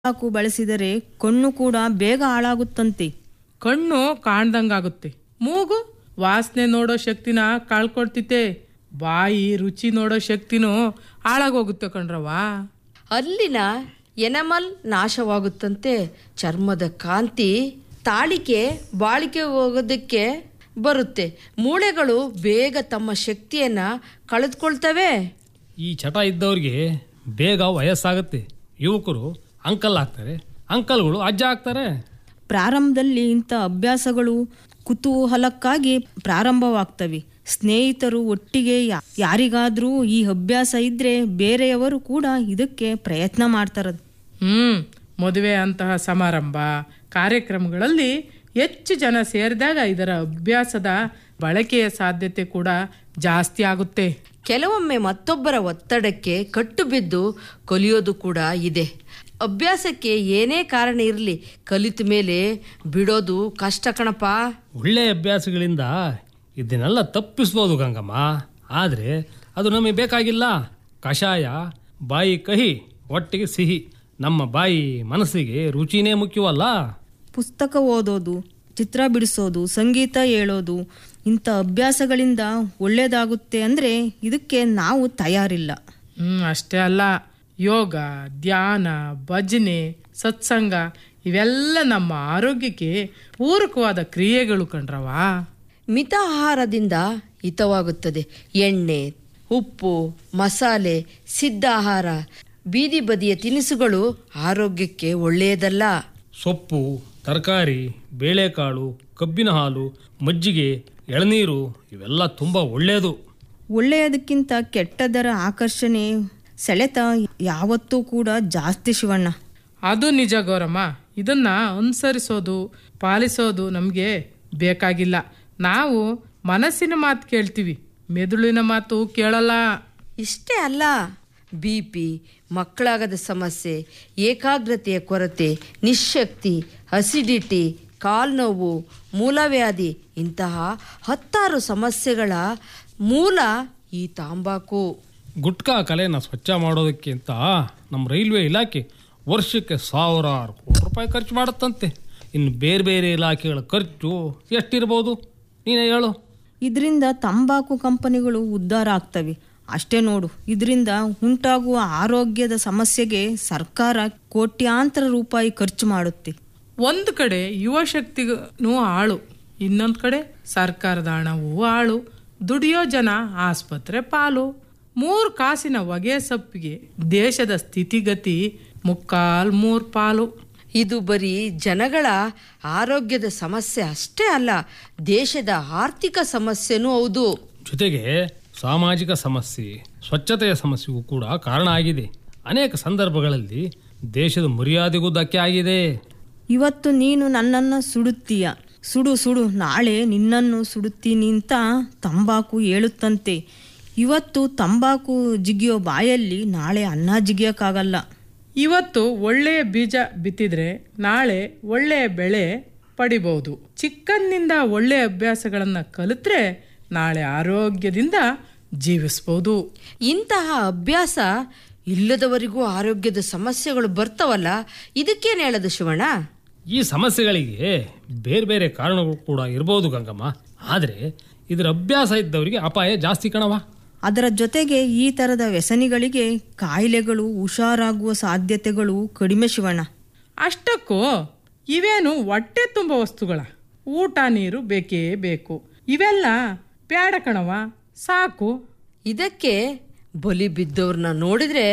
ತಂಬಾಕು ಬಳಸಿದರೆ ಕಣ್ಣು ಕೂಡ ಬೇಗ ಹಾಳಾಗುತ್ತಂತೆ ಕಣ್ಣು ಕಾಣ್ದಂಗಾಗುತ್ತೆ ಮೂಗು ವಾಸನೆ ನೋಡೋ ಶಕ್ತಿನ ಕಳ್ಕೊಳ್ತಿತೆ ಬಾಯಿ ರುಚಿ ನೋಡೋ ಶಕ್ತಿನೂ ಹಾಳಾಗೋಗುತ್ತೆ ಕಣ್ರವ್ವ ಅಲ್ಲಿನ ಎನಮಲ್ ನಾಶವಾಗುತ್ತಂತೆ ಚರ್ಮದ ಕಾಂತಿ ತಾಳಿಕೆ ಬಾಳಿಕೆ ಹೋಗೋದಕ್ಕೆ ಬರುತ್ತೆ ಮೂಳೆಗಳು ಬೇಗ ತಮ್ಮ ಶಕ್ತಿಯನ್ನ ಕಳೆದುಕೊಳ್ತವೆ ಈ ಚಟ ಇದ್ದವ್ರಿಗೆ ಬೇಗ ವಯಸ್ಸಾಗುತ್ತೆ ಯುವಕರು ಅಂಕಲ್ ಆಗ್ತಾರೆ ಅಂಕಲ್ಗಳು ಅಜ್ಜ ಆಗ್ತಾರೆ ಪ್ರಾರಂಭದಲ್ಲಿ ಇಂಥ ಅಭ್ಯಾಸಗಳು ಕುತೂಹಲಕ್ಕಾಗಿ ಪ್ರಾರಂಭವಾಗ್ತವೆ ಸ್ನೇಹಿತರು ಒಟ್ಟಿಗೆ ಯಾ- ಯಾರಿಗಾದ್ರೂ ಈ ಅಭ್ಯಾಸ ಇದ್ರೆ ಬೇರೆಯವರು ಕೂಡ ಇದಕ್ಕೆ ಪ್ರಯತ್ನ ಮಾಡ್ತಾರ ಹ್ಮ್ ಮದುವೆ ಅಂತಹ ಸಮಾರಂಭ ಕಾರ್ಯಕ್ರಮಗಳಲ್ಲಿ ಹೆಚ್ಚು ಜನ ಸೇರಿದಾಗ ಇದರ ಅಭ್ಯಾಸದ ಬಳಕೆಯ ಸಾಧ್ಯತೆ ಕೂಡ ಜಾಸ್ತಿ ಆಗುತ್ತೆ ಕೆಲವೊಮ್ಮೆ ಮತ್ತೊಬ್ಬರ ಒತ್ತಡಕ್ಕೆ ಕಟ್ಟು ಬಿದ್ದು ಕಲಿಯೋದು ಕೂಡ ಇದೆ ಅಭ್ಯಾಸಕ್ಕೆ ಏನೇ ಕಾರಣ ಇರಲಿ ಕಲಿತ ಮೇಲೆ ಬಿಡೋದು ಕಷ್ಟ ಕಣಪ್ಪ ಒಳ್ಳೆ ಅಭ್ಯಾಸಗಳಿಂದ ಇದನ್ನೆಲ್ಲ ತಪ್ಪಿಸ್ಬೋದು ಗಂಗಮ್ಮ ಆದರೆ ಅದು ನಮಗೆ ಬೇಕಾಗಿಲ್ಲ ಕಷಾಯ ಬಾಯಿ ಕಹಿ ಒಟ್ಟಿಗೆ ಸಿಹಿ ನಮ್ಮ ಬಾಯಿ ಮನಸ್ಸಿಗೆ ರುಚಿನೇ ಮುಖ್ಯವಲ್ಲ ಪುಸ್ತಕ ಓದೋದು ಚಿತ್ರ ಬಿಡಿಸೋದು ಸಂಗೀತ ಹೇಳೋದು ಇಂಥ ಅಭ್ಯಾಸಗಳಿಂದ ಒಳ್ಳೆಯದಾಗುತ್ತೆ ಅಂದರೆ ಇದಕ್ಕೆ ನಾವು ತಯಾರಿಲ್ಲ ಹ್ಮ್ ಅಷ್ಟೇ ಅಲ್ಲ ಯೋಗ ಧ್ಯಾನ ಭಜನೆ ಸತ್ಸಂಗ ಇವೆಲ್ಲ ನಮ್ಮ ಆರೋಗ್ಯಕ್ಕೆ ಪೂರಕವಾದ ಕ್ರಿಯೆಗಳು ಕಣ್ರವಾ ಮಿತ ಆಹಾರದಿಂದ ಹಿತವಾಗುತ್ತದೆ ಎಣ್ಣೆ ಉಪ್ಪು ಮಸಾಲೆ ಸಿದ್ಧ ಆಹಾರ ಬೀದಿ ಬದಿಯ ತಿನಿಸುಗಳು ಆರೋಗ್ಯಕ್ಕೆ ಒಳ್ಳೆಯದಲ್ಲ ಸೊಪ್ಪು ತರಕಾರಿ ಬೇಳೆಕಾಳು ಕಬ್ಬಿನ ಹಾಲು ಮಜ್ಜಿಗೆ ಎಳನೀರು ಇವೆಲ್ಲ ತುಂಬ ಒಳ್ಳೆಯದು ಒಳ್ಳೆಯದಕ್ಕಿಂತ ಕೆಟ್ಟದರ ಆಕರ್ಷಣೆ ಸೆಳೆತ ಯಾವತ್ತೂ ಕೂಡ ಜಾಸ್ತಿ ಶಿವಣ್ಣ ಅದು ನಿಜ ಗೌರಮ್ಮ ಇದನ್ನ ಅನುಸರಿಸೋದು ಪಾಲಿಸೋದು ನಮಗೆ ಬೇಕಾಗಿಲ್ಲ ನಾವು ಮನಸ್ಸಿನ ಮಾತು ಕೇಳ್ತೀವಿ ಮೆದುಳಿನ ಮಾತು ಕೇಳಲ್ಲ ಇಷ್ಟೇ ಅಲ್ಲ ಬಿ ಪಿ ಮಕ್ಕಳಾಗದ ಸಮಸ್ಯೆ ಏಕಾಗ್ರತೆಯ ಕೊರತೆ ನಿಶಕ್ತಿ ಅಸಿಡಿಟಿ ಕಾಲ್ನೋವು ಮೂಲವ್ಯಾಧಿ ಇಂತಹ ಹತ್ತಾರು ಸಮಸ್ಯೆಗಳ ಮೂಲ ಈ ತಾಂಬಾಕು ಗುಟ್ಕಾ ಕಲೆನ ಸ್ವಚ್ಛ ಮಾಡೋದಕ್ಕೆ ಅಂತ ನಮ್ಮ ರೈಲ್ವೆ ಇಲಾಖೆ ವರ್ಷಕ್ಕೆ ಸಾವಿರಾರು ಕೋಟಿ ರೂಪಾಯಿ ಖರ್ಚು ಮಾಡುತ್ತಂತೆ ಇನ್ನು ಬೇರೆ ಬೇರೆ ಇಲಾಖೆಗಳ ಖರ್ಚು ಎಷ್ಟಿರ್ಬೋದು ನೀನೇ ಹೇಳು ಇದರಿಂದ ತಂಬಾಕು ಕಂಪನಿಗಳು ಉದ್ಧಾರ ಆಗ್ತವೆ ಅಷ್ಟೇ ನೋಡು ಇದರಿಂದ ಉಂಟಾಗುವ ಆರೋಗ್ಯದ ಸಮಸ್ಯೆಗೆ ಸರ್ಕಾರ ಕೋಟ್ಯಾಂತರ ರೂಪಾಯಿ ಖರ್ಚು ಮಾಡುತ್ತೆ ಒಂದು ಕಡೆ ಯುವ ಶಕ್ತಿನೂ ಆಳು ಇನ್ನೊಂದು ಕಡೆ ಸರ್ಕಾರದ ಹಣವೂ ಆಳು ದುಡಿಯೋ ಜನ ಆಸ್ಪತ್ರೆ ಪಾಲು ಮೂರು ಕಾಸಿನ ಹೊಗೆ ಸೊಪ್ಪಿಗೆ ದೇಶದ ಸ್ಥಿತಿಗತಿ ಮುಕ್ಕಾಲ್ ಮೂರ್ ಪಾಲು ಇದು ಬರೀ ಜನಗಳ ಆರೋಗ್ಯದ ಸಮಸ್ಯೆ ಅಷ್ಟೇ ಅಲ್ಲ ದೇಶದ ಆರ್ಥಿಕ ಸಮಸ್ಯೆನೂ ಹೌದು ಜೊತೆಗೆ ಸಾಮಾಜಿಕ ಸಮಸ್ಯೆ ಸ್ವಚ್ಛತೆಯ ಸಮಸ್ಯೆಗೂ ಕೂಡ ಕಾರಣ ಆಗಿದೆ ಅನೇಕ ಸಂದರ್ಭಗಳಲ್ಲಿ ದೇಶದ ಮರ್ಯಾದೆಗೂ ಧಕ್ಕೆ ಆಗಿದೆ ಇವತ್ತು ನೀನು ನನ್ನನ್ನು ಸುಡುತ್ತೀಯ ಸುಡು ಸುಡು ನಾಳೆ ನಿನ್ನನ್ನು ಸುಡುತ್ತೀನಿ ಅಂತ ತಂಬಾಕು ಹೇಳುತ್ತಂತೆ ಇವತ್ತು ತಂಬಾಕು ಜಿಗಿಯೋ ಬಾಯಲ್ಲಿ ನಾಳೆ ಅನ್ನ ಜಿಗಿಯೋಕ್ಕಾಗಲ್ಲ ಇವತ್ತು ಒಳ್ಳೆಯ ಬೀಜ ಬಿತ್ತಿದ್ರೆ ನಾಳೆ ಒಳ್ಳೆಯ ಬೆಳೆ ಪಡಿಬಹುದು ಚಿಕ್ಕಂದಿನಿಂದ ಒಳ್ಳೆಯ ಅಭ್ಯಾಸಗಳನ್ನು ಕಲಿತ್ರೆ ನಾಳೆ ಆರೋಗ್ಯದಿಂದ ಜೀವಿಸ್ಬೋದು ಇಂತಹ ಅಭ್ಯಾಸ ಇಲ್ಲದವರಿಗೂ ಆರೋಗ್ಯದ ಸಮಸ್ಯೆಗಳು ಬರ್ತವಲ್ಲ ಇದಕ್ಕೇನು ಹೇಳೋದು ಶಿವಣ್ಣ ಈ ಸಮಸ್ಯೆಗಳಿಗೆ ಬೇರೆ ಬೇರೆ ಕಾರಣಗಳು ಕೂಡ ಇರ್ಬೋದು ಗಂಗಮ್ಮ ಆದರೆ ಇದರ ಅಭ್ಯಾಸ ಇದ್ದವರಿಗೆ ಅಪಾಯ ಜಾಸ್ತಿ ಕಣವ ಅದರ ಜೊತೆಗೆ ಈ ಥರದ ವ್ಯಸನಿಗಳಿಗೆ ಕಾಯಿಲೆಗಳು ಹುಷಾರಾಗುವ ಸಾಧ್ಯತೆಗಳು ಕಡಿಮೆ ಶಿವಣ್ಣ ಅಷ್ಟಕ್ಕೂ ಇವೇನು ಹೊಟ್ಟೆ ತುಂಬ ವಸ್ತುಗಳ ಊಟ ನೀರು ಬೇಕೇ ಬೇಕು ಇವೆಲ್ಲ ಬ್ಯಾಡ ಕಣವ ಸಾಕು ಇದಕ್ಕೆ ಬಲಿ ಬಿದ್ದವ್ರನ್ನ ನೋಡಿದ್ರೆ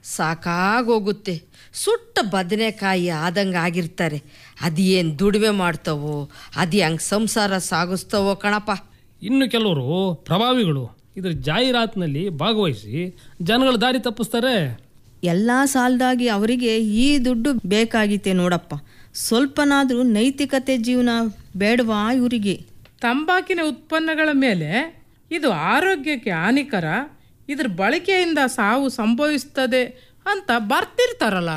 ಸಾಕಾಗೋಗುತ್ತೆ ಸುಟ್ಟ ಬದನೆಕಾಯಿ ಆದಂಗೆ ಆಗಿರ್ತಾರೆ ಅದೇನು ದುಡಿಮೆ ಮಾಡ್ತಾವೋ ಅದು ಹೆಂಗೆ ಸಂಸಾರ ಸಾಗಿಸ್ತಾವೋ ಕಣಪ್ಪ ಇನ್ನು ಕೆಲವರು ಪ್ರಭಾವಿಗಳು ಇದರ ಜಾಹೀರಾತಿನಲ್ಲಿ ಭಾಗವಹಿಸಿ ಜನಗಳ ದಾರಿ ತಪ್ಪಿಸ್ತಾರೆ ಎಲ್ಲ ಸಾಲದಾಗಿ ಅವರಿಗೆ ಈ ದುಡ್ಡು ಬೇಕಾಗಿತ್ತೆ ನೋಡಪ್ಪ ಸ್ವಲ್ಪನಾದರೂ ನೈತಿಕತೆ ಜೀವನ ಬೇಡವಾ ಇವರಿಗೆ ತಂಬಾಕಿನ ಉತ್ಪನ್ನಗಳ ಮೇಲೆ ಇದು ಆರೋಗ್ಯಕ್ಕೆ ಹಾನಿಕರ ಇದ್ರ ಬಳಕೆಯಿಂದ ಸಾವು ಸಂಭವಿಸ್ತದೆ ಅಂತ ಬರ್ತಿರ್ತಾರಲ್ಲ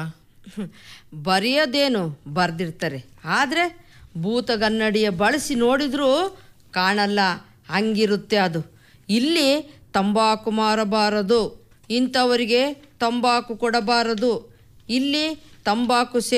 ಬರೆಯೋದೇನು ಬರೆದಿರ್ತಾರೆ ಆದರೆ ಭೂತಗನ್ನಡಿಯ ಬಳಸಿ ನೋಡಿದ್ರೂ ಕಾಣಲ್ಲ ಹಂಗಿರುತ್ತೆ ಅದು ಇಲ್ಲಿ ತಂಬಾಕು ಮಾರಬಾರದು ಇಂಥವರಿಗೆ ತಂಬಾಕು ಕೊಡಬಾರದು ಇಲ್ಲಿ ತಂಬಾಕು